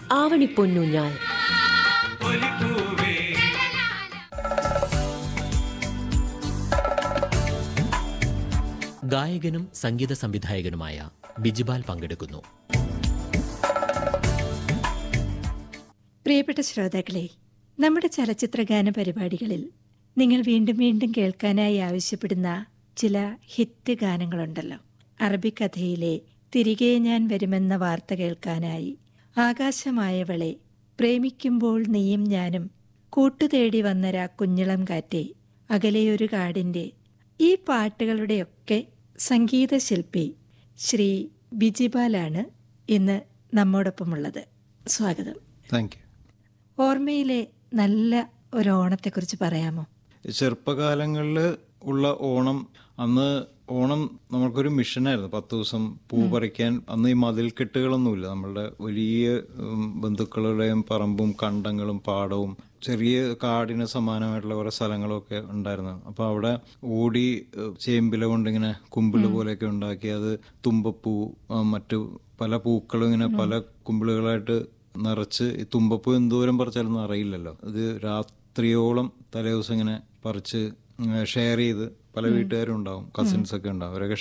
ആവണിപ്പൊന്നൂഞ്ഞാൽ ഗായകനും സംഗീത സംവിധായകനുമായ ബിജിബാൽ പങ്കെടുക്കുന്നു പ്രിയപ്പെട്ട ശ്രോതാക്കളെ നമ്മുടെ ചലച്ചിത്ര ഗാന പരിപാടികളിൽ നിങ്ങൾ വീണ്ടും വീണ്ടും കേൾക്കാനായി ആവശ്യപ്പെടുന്ന ചില ഹിറ്റ് ഗാനങ്ങളുണ്ടല്ലോ അറബിക്കഥയിലെ തിരികെ ഞാൻ വരുമെന്ന വാർത്ത കേൾക്കാനായി ആകാശമായവളെ പ്രേമിക്കുമ്പോൾ നീയും ഞാനും കൂട്ടുതേടി വന്നരാ കുഞ്ഞിളം കാറ്റെ അകലെയൊരു കാടിന്റെ ഈ പാട്ടുകളുടെയൊക്കെ സംഗീതശില്പി ശ്രീ ബിജിബാലാണ് ഇന്ന് നമ്മോടൊപ്പമുള്ളത് സ്വാഗതം താങ്ക് യു ഓർമ്മയിലെ നല്ല ഒരു ഓണത്തെക്കുറിച്ച് പറയാമോ ചെറുപ്പകാലങ്ങളിൽ ഉള്ള ഓണം അന്ന് ഓണം നമ്മൾക്കൊരു മിഷനായിരുന്നു പത്ത് ദിവസം പൂ പറിക്കാൻ അന്ന് ഈ മതിൽക്കെട്ടുകളൊന്നുമില്ല നമ്മളുടെ വലിയ ഉം, ബന്ധുക്കളുടെയും പറമ്പും കണ്ടങ്ങളും പാടവും ചെറിയ കാടിന് സമാനമായിട്ടുള്ള കുറെ സ്ഥലങ്ങളൊക്കെ ഉണ്ടായിരുന്നു അപ്പൊ അവിടെ ഓടി ഏഹ്, ചേമ്പില കൊണ്ടിങ്ങനെ കുമ്പിള് പോലെയൊക്കെ ഉണ്ടാക്കി അത് തുമ്പപ്പൂ ആ, മറ്റു പല പൂക്കളും ഇങ്ങനെ പല കുമ്പിളുകളായിട്ട് നിറച്ച് ഈ തുമ്പപ്പൂ എന്തോരം പറിച്ചാലൊന്നും അറിയില്ലല്ലോ ഇത് രാത്രിയോളം തലേദിവസം ഇങ്ങനെ പറിച്ച് ഷെയർ ചെയ്ത് പല വീട്ടുകാരും ഉണ്ടാവും കസിൻസ് ഒക്കെ ഉണ്ടാവും അവരൊക്കെ